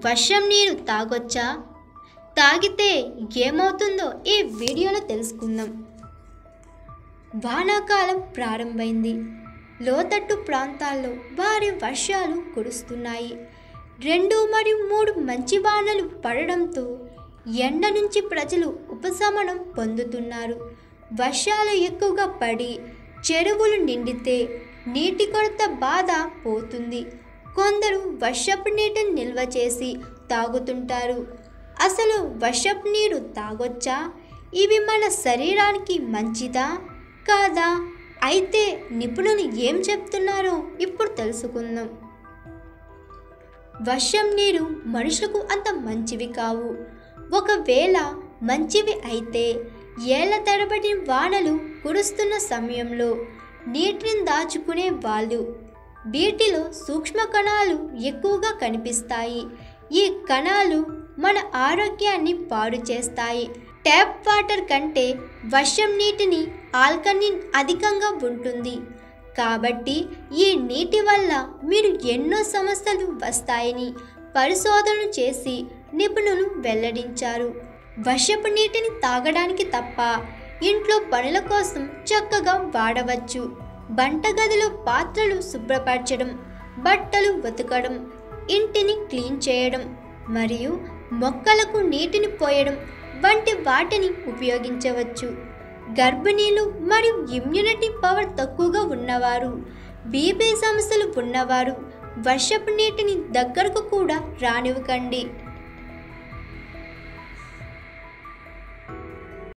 వర్షం నీరు తాగొచ్చా తాగితే ఏమవుతుందో ఈ వీడియోలో తెలుసుకుందాం వానాకాలం ప్రారంభమైంది లోతట్టు ప్రాంతాల్లో భారీ వర్షాలు కురుస్తున్నాయి రెండు మరియు మూడు మంచి వానలు పడడంతో ఎండ నుంచి ప్రజలు ఉపశమనం పొందుతున్నారు వర్షాలు ఎక్కువగా పడి చెరువులు నిండితే నీటి కొరత బాధ పోతుంది కొందరు వర్షపు నీటిని నిల్వ చేసి తాగుతుంటారు అసలు వర్షపు నీరు తాగొచ్చా ఇవి మన శరీరానికి మంచిదా కాదా అయితే నిపుణులు ఏం చెప్తున్నారో ఇప్పుడు తెలుసుకుందాం వర్షం నీరు మనుషులకు అంత మంచివి కావు ఒకవేళ మంచివి అయితే ఏళ్ల తరబడి వానలు కురుస్తున్న సమయంలో నీటిని దాచుకునే వాళ్ళు వీటిలో సూక్ష్మ కణాలు ఎక్కువగా కనిపిస్తాయి ఈ కణాలు మన ఆరోగ్యాన్ని పాడు చేస్తాయి ట్యాప్ వాటర్ కంటే వర్షం నీటిని ఆల్కనిన్ అధికంగా ఉంటుంది కాబట్టి ఈ నీటి వల్ల మీరు ఎన్నో సమస్యలు వస్తాయని పరిశోధనలు చేసి నిపుణులు వెల్లడించారు వర్షపు నీటిని తాగడానికి తప్ప ఇంట్లో పనుల కోసం చక్కగా వాడవచ్చు వంటగదిలో పాత్రలు శుభ్రపరచడం బట్టలు ఉతకడం ఇంటిని క్లీన్ చేయడం మరియు మొక్కలకు నీటిని పోయడం వంటి వాటిని ఉపయోగించవచ్చు గర్భిణీలు మరియు ఇమ్యూనిటీ పవర్ తక్కువగా ఉన్నవారు బీపీ సమస్యలు ఉన్నవారు వర్షపు నీటిని దగ్గరకు కూడా రానివ్వకండి